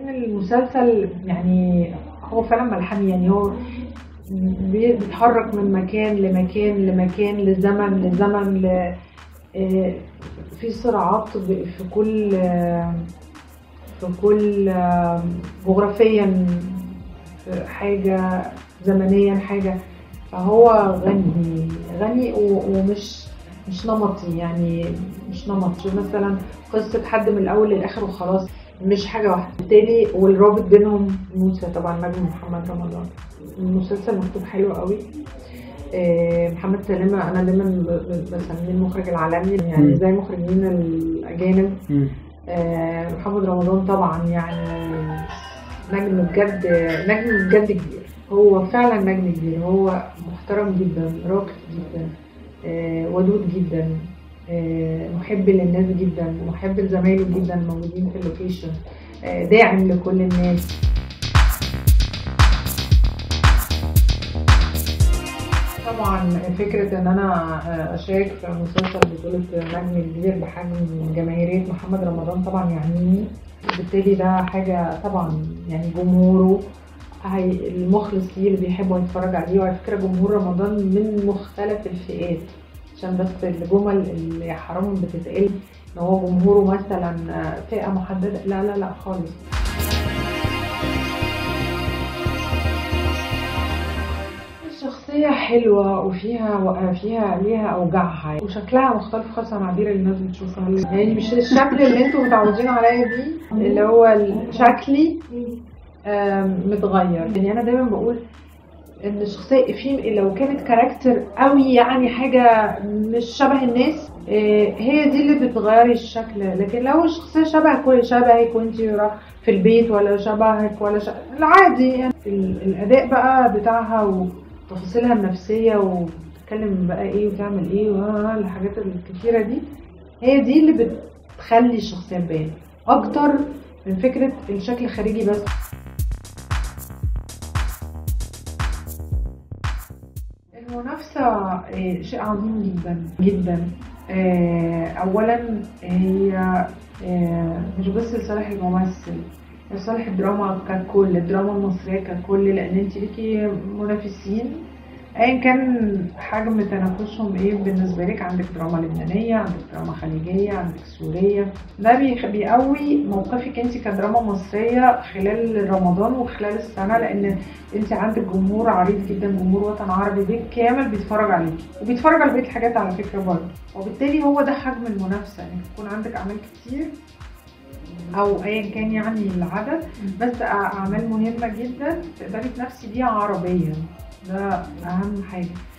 المسلسل يعني هو فعلا ملحمي يعني هو بي- بيتحرك من مكان لمكان لمكان لزمن لزمن ل... آه، في صراعات ب- في كل آه، في كل آه، جغرافيا في حاجة زمنيا حاجة فهو غني غني و- ومش مش نمطي يعني مش نمطي مثلا قصة حد من الأول للآخر وخلاص مش حاجة واحدة بالتالي والرابط بينهم موسى طبعا نجم محمد رمضان المسلسل مكتوب حلو قوي آه، محمد سلامة أنا دايما ب- ب- بسميه المخرج العالمي يعني مم. زي المخرجين الأجانب مم. آه، محمد رمضان طبعا يعني نجم بجد نجم بجد كبير هو فعلا نجم كبير هو محترم جدا راقي جدا آه، ودود جدا آه، محب للناس جدا محب لزمايله جدا الموجودين في اللوكيشن آه، داعم لكل الناس طبعا فكرة ان انا اشارك في مسلسل بطولة نجم كبير بحجم جماهيرية محمد رمضان طبعا يعنيني بالتالي ده حاجة طبعا يعني جمهوره هي المخلص ليه اللي بيحبه يتفرج عليه وعلى فكرة جمهور رمضان من مختلف الفئات عشان بس الجمل اللي حرام بتتقال ان هو جمهوره مثلا فئة محددة لا لا لا خالص الشخصية حلوة وفيها فيها ليها أوجاعها وشكلها مختلف خالص عن عبير اللي الناس بتشوفها يعني مش الشكل اللي انتوا متعودين عليا بيه اللي هو شكلي آم، متغير يعني أنا دايما بقول ان الشخصية في لو كانت كاركتر قوي يعني حاجة مش شبه الناس آه، هي دي اللي بتغيري الشكل لكن لو الشخصية شبه كل شبهك وانت في البيت ولا شبهك ولا ش... العادي يعني ال- الأداء بقى بتاعها وتفاصيلها النفسية وبتتكلم بقى ايه وتعمل ايه والحاجات الكتيرة دي هي دي اللي بتخلي الشخصية تبان أكتر من فكرة الشكل الخارجي بس المنافسة آه، شيء عظيم جدا جدا آه، أولا هي آه، مش بس لصالح الممثل لصالح الدراما ككل الدراما المصرية ككل لأن انت ليكي منافسين ايا كان حجم تنافسهم ايه بالنسبه لك عندك دراما لبنانيه عندك دراما خليجيه عندك سوريه ده بيخ- بيقوي موقفك انت كدراما مصريه خلال رمضان وخلال السنه لان انت عندك جمهور عريض جدا جمهور وطن عربي بالكامل بيتفرج عليكي وبيتفرج على بقيه الحاجات على فكره برضه وبالتالي هو ده حجم المنافسه انك يكون عندك اعمال كتير او ايا كان يعني العدد بس اعمال مهمه جدا تقدري تنافسي بيها عربيا ده اهم حاجه